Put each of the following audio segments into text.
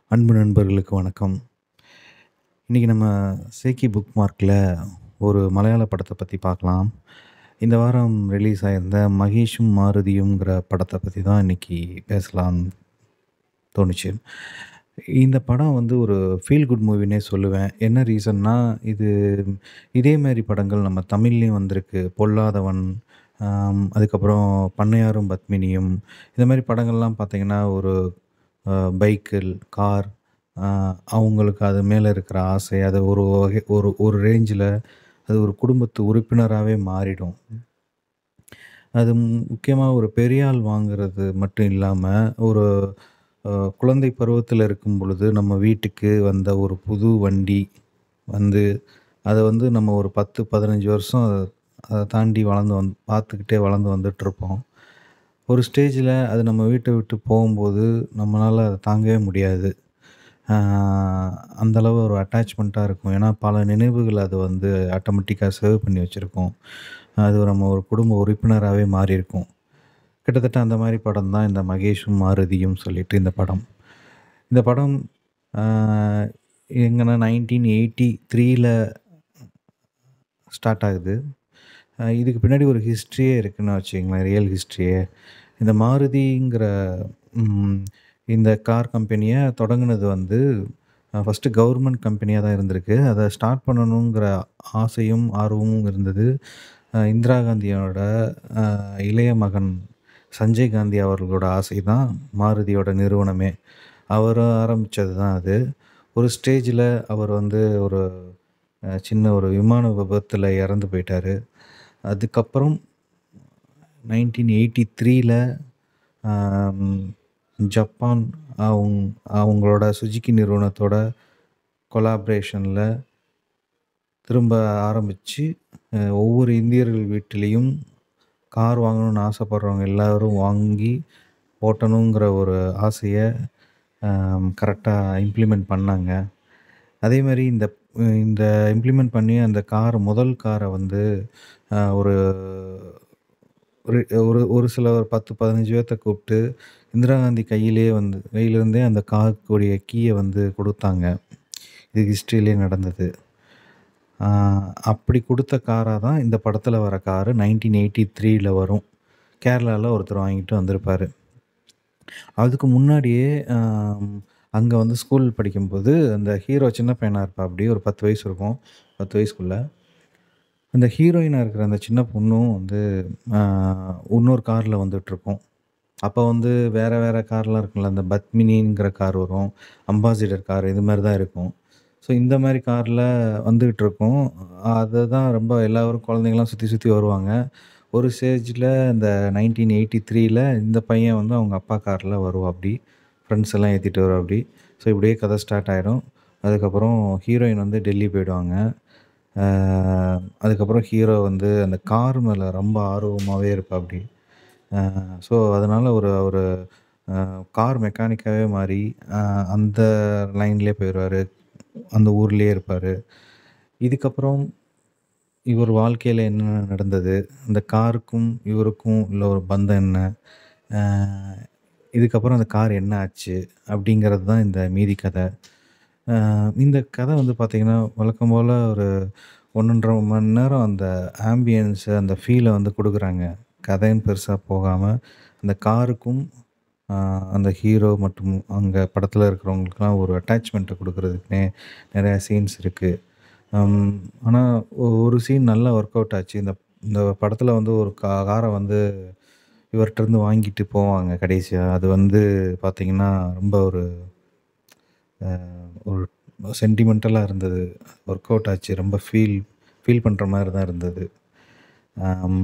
அன்பு நண்பர்களுக்கு வணக்கம். இன்னைக்கு நம்ம சேக்கி புக் மார்க்ல ஒரு மலையாள படத்த பத்தி பார்க்கலாம். இந்த வாரம் ரிலீஸ் ஆயிருந்த மகேஷும் மாருதியும்ங்கிற படத்த பத்தி தான் இன்னைக்கு பேசலாம்னு தோணுச்சு. இந்த படம் வந்து ஒரு ஃபீல் குட் மூவின்னே சொல்லுவேன். என்ன ரீசன்னா, இது இதே மாரி படங்கள் நம்ம தமிழ்லயும் வந்திருக்கு. பொல்லாதவன், அம் அதுக்கப்புறம் பண்ணையாரும் பத்மினியும் இந்த மாரி படங்கள்லாம் பார்த்தீங்கன்னா, ஒரு அ பைக்கில், கார் அ அவங்களுக்கு அது மேல இருக்கிற ஆசை, அது ஒரு வகை ஒரு ஒரு ரேஞ்சில அது ஒரு குடும்பத்து உறுப்பினராவே மாறிடும். அது முக்கியமா ஒரு பெரிய ஆள் வாங்குறது மட்டும் இல்லாம, ஒரு அ குழந்தை பருவத்தில இருக்கும் பொழுது நம்ம வீட்டுக்கு வந்த ஒரு புது வண்டி வந்து, அத வந்து நம்ம ஒரு 10, 15 வருஷம் அத தாண்டி வளர்ந்து வந்து பார்த்துக்கிட்டே வளர்ந்து வந்துட்டுருப்போம். ஒரு ஸ்டேஜில அது நம்ம வீட்ட விட்டு போகும்போது, நம்மளால அத தாங்கவே முடியாது. அ அந்த அளவு ஒரு அட்டாச்மெண்ட்டா இருக்கும். ஏன்னா, பல நினைவுகள் அது வந்து ஆட்டோமேட்டிக்கா சேவ் பண்ணி வச்சிருக்கும். அது நம்ம ஒரு குடும்ப உறுப்பினராவே மாறியிருக்கும். கிட்டத்தட்ட அந்த மாரி படம் தான் இந்த மகேஷும் மாருதியும் சொல்லிட்டு இந்த படம். இந்த படம் அ எங்கன்னா 1983ல ஸ்டார்ட் ஆகுது. அ இதுக்கு பின்னாடி ஒரு ஹிஸ்ட்ரியே இருக்குன்னு வச்சுக்கங்களேன். ரியல் ஹிஸ்ட்ரியே. இந்த மாருதிங்கிற ம் இந்த கார் கம்பெனிய தொடங்குனது வந்து அ ஃபர்ஸ்ட்டு கவர்மெண்ட் கம்பெனியா தான் இருந்திருக்கு. அத ஸ்டார்ட் பண்ணணுங்கிற ஆசையும், ஆர்வமும் இருந்தது. அ இந்திரா காந்தியோட அ இளைய மகன் சஞ்சய் காந்தி அவர்களோட ஆசை தான் மாருதியோட நிறுவனமே. அவரு ஆரம்பிச்சது தான் அது. ஒரு ஸ்டேஜில அவர் வந்து ஒரு அ சின்ன ஒரு விமான விபத்துல இறந்து போயிட்டாரு. அதுக்கப்புறம் 1983ல அம் ஜப்பான் அவுங் அவங்களோட சுசுகி நிறுவனத்தோட கொலாபரேஷன்ல திரும்ப ஆரம்பிச்சு, அ ஒவ்வொரு இந்தியர்கள் வீட்டிலயும் கார் வாங்கணும்னு ஆசைப்படுறவங்க எல்லாரும் வாங்கி ஓட்டணுங்கிற ஒரு ஆசைய அ கரெக்ட்டா இம்ப்ளிமெண்ட் பண்ணாங்க. அதே மாரி இந்த இந்த இம்ப்ளிமெண்ட் பண்ணி அந்த கார் முதல் கார வந்து அ ஒரு ஒரு ஒரு ஒரு சில ஒரு 10, 15 பேத்த கூப்பிட்டு இந்திரா காந்தி கையிலேயே வந்து கையிலிருந்தே அந்த காருக்குடைய கீய வந்து குடுத்தாங்க. இது ஹிஸ்ட்ரியிலேயே நடந்தது. அ அப்படி குடுத்த காரா தான் இந்த படத்துல வர காரு 1983ல வரும். கேரளால ஒருத்தர் வாங்கிட்டு வந்திருப்பாரு. அதுக்கு முன்னாடியே அ அங்க வந்து ஸ்கூல் படிக்கும்போது, அந்த ஹீரோ சின்ன பையனா இருப்பாப்படி. ஒரு 10 வயசு இருக்கும். 10 வயசுக்குள்ள. அந்த ஹீரோயினா இருக்கிற அந்த சின்ன பொண்ணும் வந்து அ இன்னொரு கார்ல வந்துட்டுருக்கும். அப்ப வந்து வேற வேற கார்லாம் இருக்கும்ல. அந்த பத்மினிங்கிற கார் வரும். அம்பாசிடர் கார் இது மாரி தான் இருக்கும். ஸோ இந்த மாரி கார்ல வந்துகிட்டுருக்கும். அதுதான் ரொம்ப எல்லாரும் குழந்தைங்கலாம் சுத்தி சுத்தி வருவாங்க. ஒரு ஸ்டேஜில இந்த 1983ல இந்த பையன் வந்து அவங்க அப்பா கார்ல வருவாப்படி. ஃப்ரெண்ட்ஸ் எல்லாம் ஏத்திட்டு வருவாப்படி. ஸோ இப்படியே கதை ஸ்டார்ட் ஆயிடும். அதுக்கப்புறம் ஹீரோயின் வந்து டெல்லி போயிடுவாங்க. அ அதுக்கப்புறம் ஹீரோ வந்து அந்த கார் மேல ரொம்ப ஆர்வமாவே இருப்பாப்படி. அ ஸோ அதனால ஒரு ஒரு அ கார் மெக்கானிக்காவே மாறி, அ அந்த லைன்லயே போயிருவாரு. அந்த ஊர்லயே இருப்பாரு. இதுக்கப்புறம் இவர் வாழ்க்கையில என்ன நடந்தது? அந்த காருக்கும், இவருக்கும் உள்ள ஒரு பந்தம் என்ன? அ இதுக்கப்புறம் அந்த கார் என்ன ஆச்சு? அப்படிங்கிறது தான் இந்த மீதி கத. அ இந்த கத வந்து பார்த்தீங்கன்னா, வழக்கம் போல ஒரு 1 1/2 மணி நேரம் அந்த ஆம்பியன்ஸ் அந்த ஃபீல வந்து குடுக்குறாங்க. கதைன்னு பெருசா போகாம, அந்த காருக்கும் அ அந்த ஹீரோ மற்றும் அங்க படத்துல இருக்கிறவங்களுக்குலாம் ஒரு அட்டாச்மெண்ட்ட குடுக்குறதுக்குன்னே நெறைய சீன்ஸ் இருக்கு. அம் ஆனா ஒரு சீன் நல்லா ஒர்க் அவுட் ஆச்சு. இந்த இந்த படத்துல வந்து ஒரு கா கார வந்து இவர்ட்டருந்து வாங்கிட்டு போவாங்க கடைசியா. அது வந்து பார்த்தீங்கன்னா, ரொம்ப ஒரு அ ஒரு சென்டிமென்டலா இருந்தது. ஒர்க் அவுட் ஆச்சு. ரொம்ப ஃபீல் ஃபீல் பண்ற மாரி தான் இருந்தது. அம்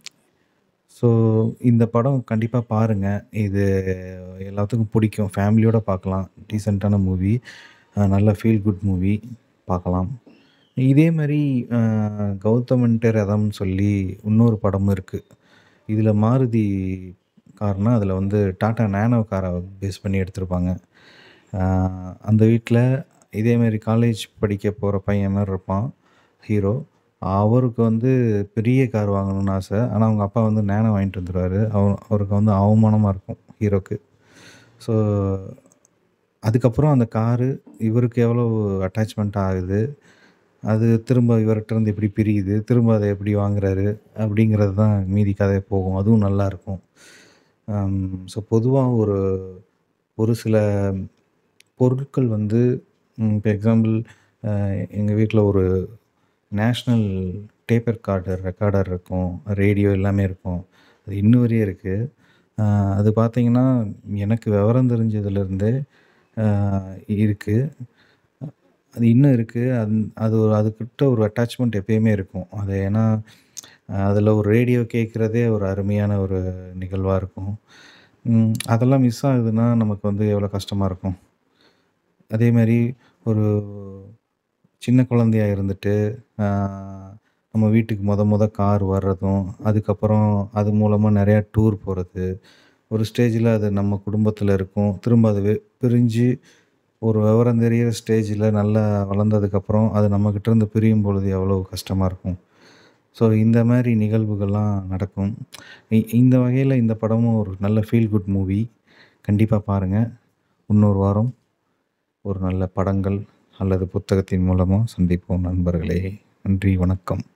ஸோ இந்த படம் கண்டிப்பா பாருங்க. இது எல்லாத்துக்கும் பிடிக்கும். ஃபேமிலியோட பார்க்கலாம். டீசென்ட்டான மூவி. அ நல்ல ஃபீல் குட் மூவி. பார்க்கலாம். இதே மாரி அ கௌதமன்ட்ட ரதம்னு சொல்லி இன்னொரு படமும் இருக்கு. இதுல மாருதி கார்னா, அதுல வந்து டாடா நேனோ கார பேஸ் பண்ணி எடுத்திருப்பாங்க. அ அந்த வீட்ல இதே மாரி காலேஜ் படிக்க போற பையன் மாரி இருப்பான் ஹீரோ. அவருக்கு வந்து பெரிய கார் வாங்கணும்னு ஆச. ஆனா அவங்க அப்பா வந்து நேனோ வாங்கிட்டு வந்துருவாரு. அவ அவருக்கு வந்து அவமானமா இருக்கும் ஹீரோக்கு. ஸோ அதுக்கப்புறம் அந்த காரு இவருக்கு எவ்வளோ அட்டாச்மெண்ட் ஆகுது. அது திரும்ப இவர்ட்டருந்து எப்படி பிரியுது, திரும்ப அத எப்படி வாங்குறாரு, அப்படிங்கிறது தான் மீதி கதை போகும். அதுவும் நல்லாயிருக்கும். அம் ஸோ பொதுவா ஒரு ஒரு சில பொருட்கள் வந்து ம் இப்ப எக்ஸாம்பிள் அ எங்க வீட்ல ஒரு நேஷ்னல் டேப் ரெக்கார்டர் ரெக்கார்டர் இருக்கும். ரேடியோ எல்லாமே இருக்கும். அது இன்ன வரையும் இருக்கு. அ அது பார்த்தீங்கன்னா, எனக்கு விவரம் தெரிஞ்சதுலேருந்தே அ இருக்கு. அது இன்னும் இருக்கு. அந் அது அதுகிட்ட ஒரு அட்டாச்மெண்ட் எப்பயுமே இருக்கும். அது ஏன்னா, அதில ஒரு ரேடியோ கேட்கிறதே ஒரு அருமையான ஒரு நிகழ்வா இருக்கும். ம் அதெல்லாம் மிஸ் ஆகுதுன்னா, நமக்கு வந்து எவ்வளோ கஷ்டமா இருக்கும். அதேமாரி ஒரு சின்ன குழந்தையா இருந்துட்டு, அ நம்ம வீட்டுக்கு மொத மொத கார் வர்றதும், அதுக்கப்புறம் அது மூலமா நெறையா டூர் போறது. ஒரு ஸ்டேஜில அது நம்ம குடும்பத்தில இருக்கும். திரும்ப அது வெ பிரிஞ்சு ஒரு விவரம் தெரியிற ஸ்டேஜில நல்லா வளர்ந்ததுக்கப்புறம், அது நம்மகிட்டருந்து பிரியும் பொழுது எவ்வளோ கஷ்டமா இருக்கும். ஸோ இந்த மாரி நிகழ்வுகள்லாம் நடக்கும். இ இந்த வகையில இந்த படமும் ஒரு நல்ல ஃபீல் குட் மூவி. கண்டிப்பா பாருங்க. இன்னொரு வாரம் ஒரு நல்ல படங்கள் அல்லது புத்தகத்தின் மூலமா சந்திப்போம் நண்பர்களே. நன்றி, வணக்கம்.